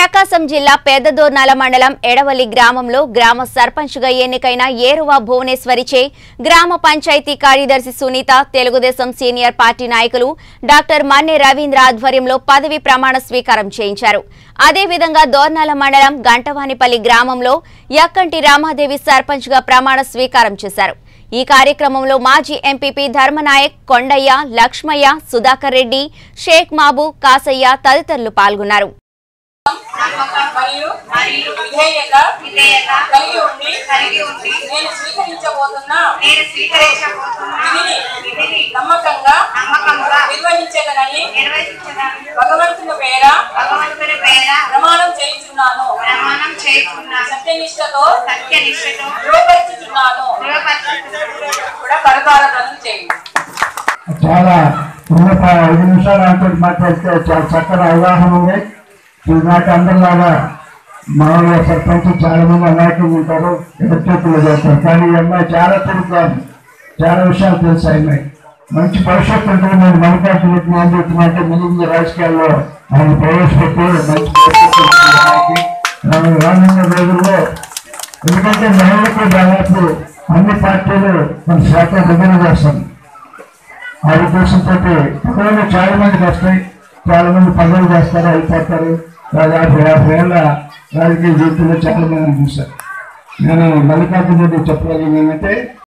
ప్రకాశం జిల్లా పెద్దదోర్నాల మండలం ఎడవలి గ్రామంలో గ్రామ సర్పంచ్గా ఎన్నికైన ఏరువా భువనేశ్వరిచే గ్రామ పంచాయతీ కార్యదర్శి సునీత తెలుగుదేశం సీనియర్ పార్టీ నాయకులు డాక్టర్ మన్నె రవీంద్ర ఆధ్వర్యంలో పదవి ప్రమాణ స్వీకారం చేయించారు అదేవిధంగా దోర్నాల మండలం గంటవానిపల్లి గ్రామంలో యక్కంటి రామాదేవి సర్పంచ్గా ప్రమాణ స్వీకారం చేశారు ఈ కార్యక్రమంలో మాజీ ఎంపీపీ ధర్మనాయక్ కొండయ్య లక్ష్మయ్య సుధాకర్ రెడ్డి షేక్ మాబు కాసయ్య తదితరులు పాల్గొన్నారు మరియు మరియు విధేయత విధేయత కలిగి ఉండి కలిగి ఉండి నేను స్వీకరించబోతున్న నేను స్వీకరించబోతున్న విధిని విధిని నమ్మకంగా నమ్మకంగా నిర్వహించగలని నిర్వహించడానికి భగవంతుని పేర భగవంతుని పేర ప్రమాణం చేయించున్నాను ప్రమాణం చేస్తున్నాను సత్యనిష్టతో సత్యనిష్టతో ధృవపరుచుతున్నాను దృఢపరచుతున్నాను కూడా కరకారదనం చేయండి చాలా ఉన్న ప- ఐదు నిమిషాలు అంటూ మాట్లాడితే చాలా చక్కని అవగాహన ఉంది ఈనాటి అందరిలాగా మామూలుగా సర్పంచ్ చాలా మంది అమాయకంగా ఉంటారు ఎదుర్చేతులు చేస్తారు కానీ ఈ అమ్మాయి చాలా తెలుగుగా ఉంది. చాలా విషయాలు తెలుసు ఆ అమ్మాయి మంచి భవిష్యత్తు ఉంటుంది నేను మల్లికార్జున జ్ఞానం చెప్తున్నట్టు మిగిలిన రాజకీయాల్లో ఆయన ప్రవేశపెట్టి మంచి భవిష్యత్తు ఉంటుంది ఈ అమ్మాయికి. రాను- రానున్న రోజుల్లో ఎందుకంటే మహిళలకు దాదాపు అన్ని పార్టీలు మన శాతం విభజన చేస్తుంది ఆ ఉద్దేశంతో పదవులు చాలా మందికి వస్తాయి చాలా మంది పదవులు చేస్తారు అయిపోతారు దాదాపు యాభై ఏళ్ళ రాజకీయ జీవితంలో చాలా మంది చూశారు నేను మల్లికార్జున రెడ్డి చెప్పగలిగింది ఏంటంటే